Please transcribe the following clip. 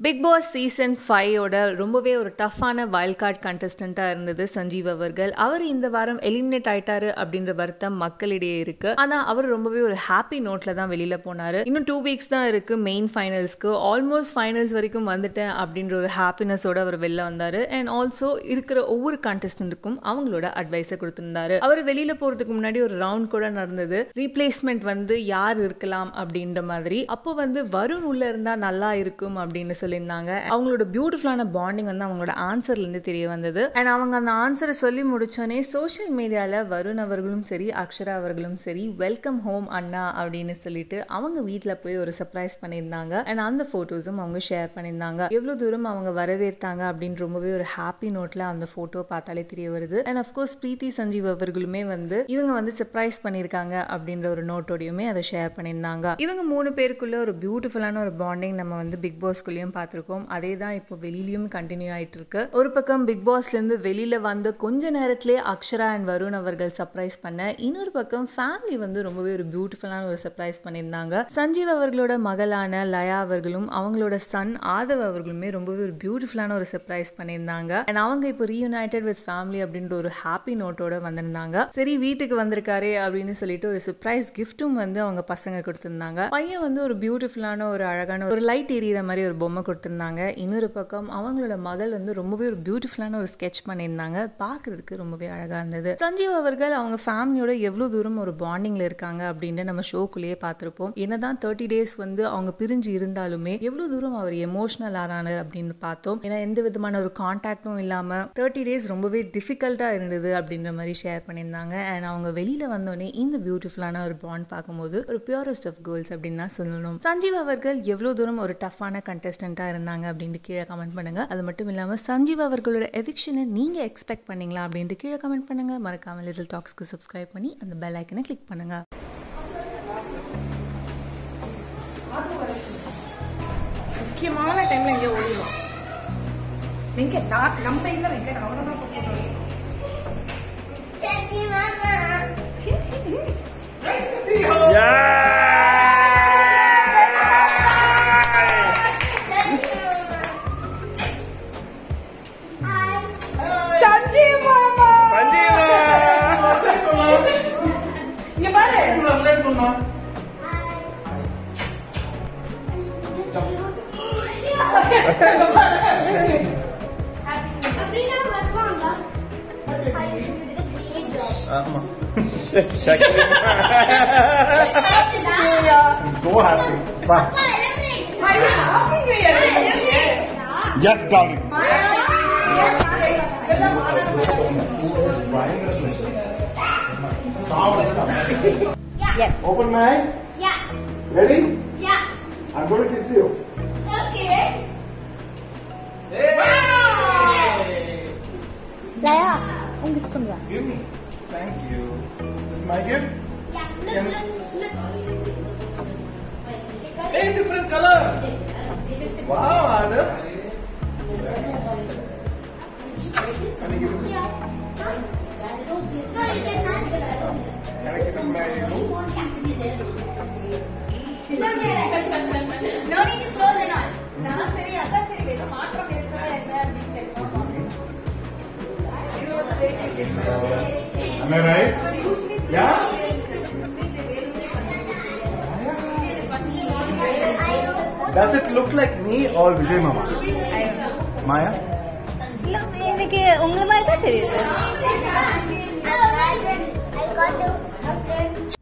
Big Boss season ஃபைவோட ரொம்பவே ஒரு டஃப்பான வைல்ட் கார்டு கண்டஸ்டண்ட்டாக இருந்தது சஞ்சீவ் அவர்கள் அவர் இந்த வாரம் எலிமினேட் ஆயிட்டாரு அப்படின்ற வருத்தம் மக்களிடையே இருக்கு ஆனால் அவர் ரொம்பவே ஒரு ஹாப்பி நோட்ல தான் வெளியில போனாரு இன்னும் டூ வீக்ஸ் தான் இருக்கு மெயின் ஃபைனல்ஸ்க்கு ஆல்மோஸ்ட் ஃபைனல்ஸ் வரைக்கும் வந்துட்டேன் அப்படின்ற ஒரு ஹாப்பினஸோட அவர் வெளில வந்தாரு அண்ட் ஆல்சோ இருக்கிற ஒவ்வொரு கண்டஸ்டன்ட்டுக்கும் அவங்களோட அட்வைஸை கொடுத்திருந்தாரு அவர் வெளியில போறதுக்கு முன்னாடி ஒரு ரவுண்ட் கூட நடந்தது ரீப்ளேஸ்மெண்ட் வந்து யார் இருக்கலாம் அப்படின்ற மாதிரி அப்போ வந்து வருண் உள்ள இருந்தா நல்லா இருக்கும் அப்படின்னு சொல்லியிருந்தாங்க அவங்களோட பியூட்டிஃபுல்லான பாண்டிங் வந்து அவங்களோட ஆன்சர்ல இருந்து தெரிய வந்தது அண்ட் அவங்க அந்த ஆன்சரை சொல்லி முடிச்சோடனே சோஷியல் மீடியால வருண் அவர்களும் சரி அக்ஷரா அவர்களும் சரி வெல்கம் ஹோம் அண்ணா அப்படின்னு சொல்லிட்டு அவங்க வீட்டில் போய் ஒரு சர்ப்ரைஸ் பண்ணியிருந்தாங்க அண்ட் அந்த ஃபோட்டோஸும் அவங்க ஷேர் பண்ணியிருந்தாங்க எவ்வளோ தூரம் அவங்க வரவேற்றாங்க அப்படின்னு ரொம்பவே ஒரு ஹாப்பி நோட்ல அந்த ஃபோட்டோ பார்த்தாலே தெரிய வருது அண்ட் அஃப்கோர்ஸ் பிரீத்தி சஞ்சீவ் அவர்களுமே வந்து இவங்க வந்து சர்ப்ரைஸ் பண்ணியிருக்காங்க அப்படின்ற ஒரு நோட்டோடையுமே அதை ஷேர் பண்ணியிருந்தாங்க இவங்க மூணு பேருக்குள்ள ஒரு பியூட்டிஃபுல்லான ஒரு பாண்டிங் நம்ம வந்து பிக் பாஸ்குள்ளேயும் பார்த்துருக்கோம் அதே தான் இப்போ வெளியிலயும் கண்டினியூ ஆயிட்டு இருக்கு ஒரு பக்கம் பிக் பாஸ்லேருந்து வெளியில வந்து கொஞ்ச நேரத்திலே அக்ஷரா அண்ட் வருண் அவர்கள் சர்ப்ரைஸ் பண்ண இன்னொரு பக்கம் ஃபேமிலி வந்து ரொம்பவே ஒரு பியூட்டிஃபுல்லான ஒரு சர்ப்ரைஸ் பண்ணியிருந்தாங்க சஞ்சீவ் அவர்களோட மகளான லயா அவர்களும் அவங்களோட சன் ஆதவ் அவர்களுமே ரொம்பவே ஒரு பியூட்டிஃபுல்லான ஒரு சர்ப்ரைஸ் பண்ணியிருந்தாங்க அண்ட் அவங்க இப்போ ரீயுனைடெட் வித் ஃபேமிலி அப்படின்ற ஒரு ஹாப்பி நோட்டோட வந்திருந்தாங்க சரி வீட்டுக்கு வந்திருக்காரே அப்படின்னு சொல்லிட்டு ஒரு சர்ப்ரைஸ் கிஃப்ட்டும் வந்து அவங்க பசங்க கொடுத்திருந்தாங்க பையன் வந்து ஒரு பியூட்டிஃபுல்லான ஒரு அழகான ஒரு லைட் எரியிற மாதிரி ஒரு பொம்மை கொடுத்திருந்தாங்க இன்னொரு பக்கம் அவங்களோட மகள் வந்து ரொம்பவே ஒரு பியூட்டிஃபுல்லான ஒரு ஸ்கெட்ச் பண்ணியிருந்தாங்க பார்க்கறதுக்கு ரொம்பவே அழகா இருந்தது சஞ்சீவ் அவர்கள் அவங்க ஃபேமிலியோட எவ்வளவு தூரம் ஒரு பாண்டிங்ல இருக்காங்க அப்படின்னு நம்ம ஷோக்குள்ளேயே பார்த்திருப்போம் என்னதான் தேர்ட்டி டேஸ் வந்து அவங்க பிரிஞ்சு இருந்தாலுமே எவ்வளவு தூரம் அவர் எமோஷனல் ஆனார் அப்படின்னு பார்த்தோம் ஏன்னா எந்த விதமான ஒரு கான்டாக்டும் இல்லாம தேர்ட்டி டேஸ் ரொம்பவே டிஃபிகல்ட்டா இருந்தது அப்படின்ற மாதிரி ஷேர் பண்ணியிருந்தாங்க அண்ட் அவங்க வெளியில வந்தோடனே இந்த பியூட்டிஃபுல்லான ஒரு பாண்ட் பார்க்கும்போது ஒரு பியூரஸ்ட் ஆஃப் கேர்ள்ஸ் அப்படின்னு தான் சொல்லணும் சஞ்சீவ் அவர்கள் எவ்வளவு தூரம் ஒரு டஃப்பான கண்டஸ்டண்டா இருந்தாங்க அப்படின்ட்டு கீழே கமெண்ட் பண்ணுங்க அது மட்டும் இல்லாம சஞ்சீவ் அவர்களோட எவிக்ஷனை நீங்க எக்ஸ்பெக்ட் பண்ணீங்களா அப்படின்ட்டு கீழே கமெண்ட் பண்ணுங்க மறக்காம லிட்டில் டாக்ஸ்க்கு சப்ஸ்கிரைப் பண்ணி அந்த பெல் ஐக்கனை கிளிக் பண்ணுங்க முக்கியமான டைம்ல எங்கேயோ ஓடிடும் வெங்கட் நான் நம்ம இல்ல வெங்கட் அவனை தான் கூப்பிடுறோம். சஞ்சீவ் மாமா இங்க பாரு ஆமா so happy. Bye. Yes, darling. Yes. Open my eyes. Ready? I'm going to kiss you. Give me. Thank you. This is my gift. Eight different colors. Wow, Adam. Can I give it this? Can I give it my room? No need to close it all. நான் சரி அதான் சரி வேற மாற்றம் இருக்கா என்ன அப்படின்னு கேட்கலாம் Am I right? Yeah? Does it look like me or Vijay Mama? Maya? இல்ல எனக்கு உங்களை மாதிரி தான் தெரியுது I got to